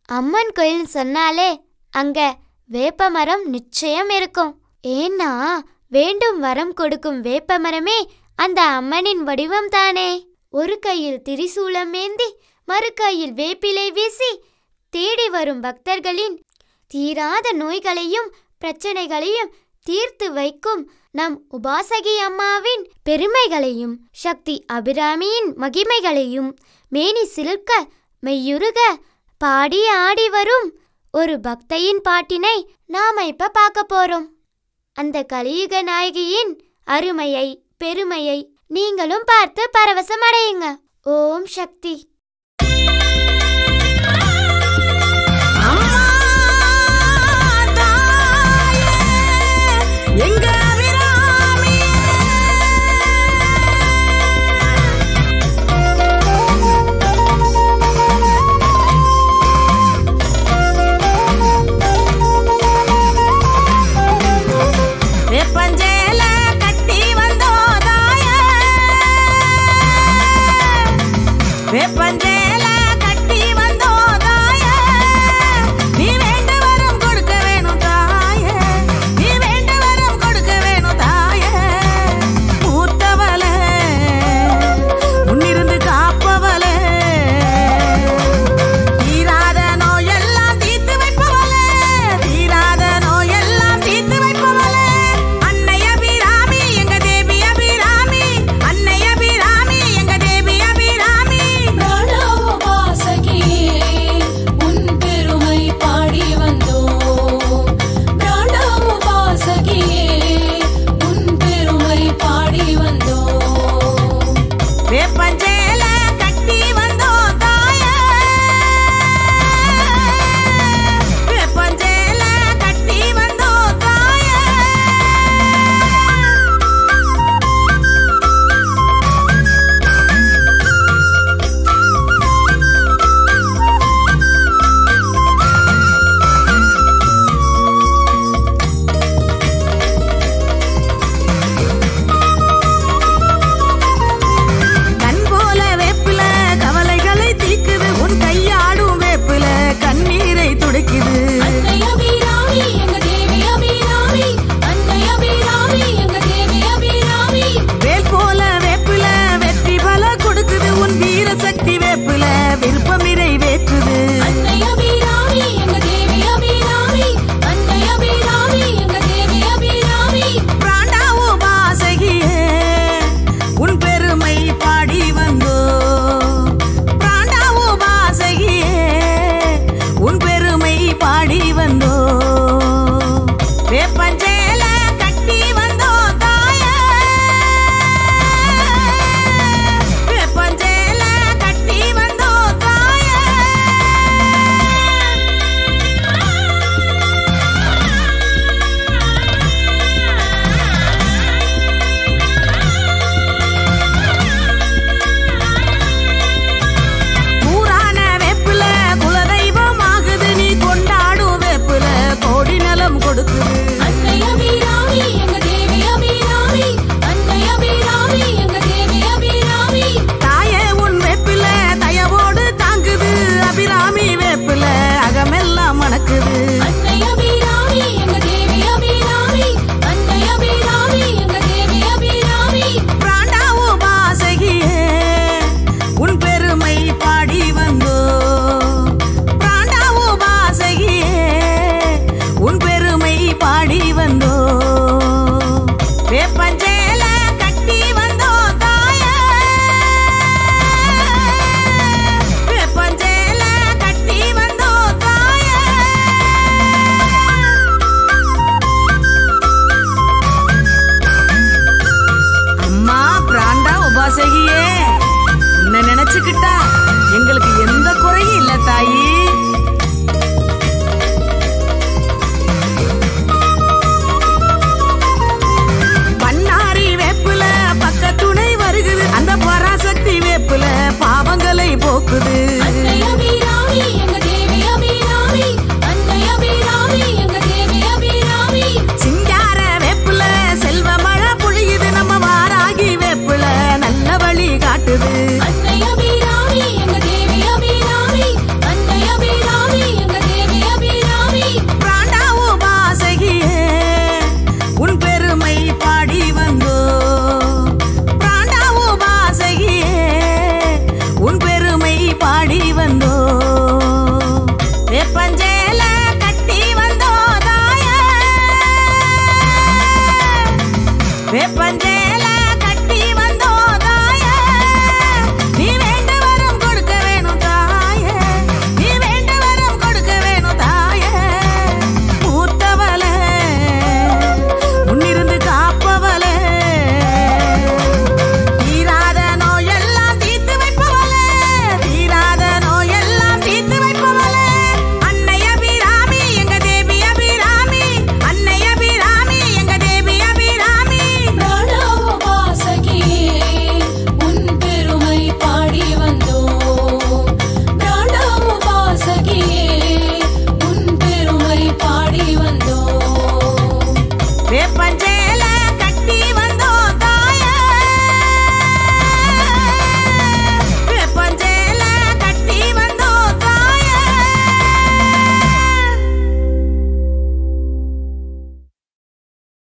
அம்மன் கோயில் சொன்னாலே அங்க வேப்பமரம் நிச்சயம் இருக்கும் ஏன்னா வேண்டும் வரம் கொடுக்கும் வேப்பமரமே அந்த அம்மனின் வடிவம் தானே ஒரு கையில் திரிசூலம் ஏந்தி மறு கையில் வேப்பிலை வீசி தேடி வரும் பக்தர்களின் தீராத நோய்களையும் பிரச்சனைகளையும் தீர்த்து வைக்கும் நம் உபாசகி அம்மாவின் பெருமைகளையும் சக்தி அபிராமியின் மகிமைகளையும் மேனி சிலிர்க்க மெய்யுருக பாடி ஆடி வரும் ஒரு பக்தையின் பாட்டினை நாம இப்ப பார்க்க போறோம் அந்த கலியுக நாயகியின் அருமையை பெருமையை நீங்களும் பார்த்து பரவசம் அடையுங்க ஓம் சக்தி அம்மா தாயே எங்க அபிராமி வேப்பஞ்சேல கட்டி வந்தோ தாயே வேப்பஞ்சேல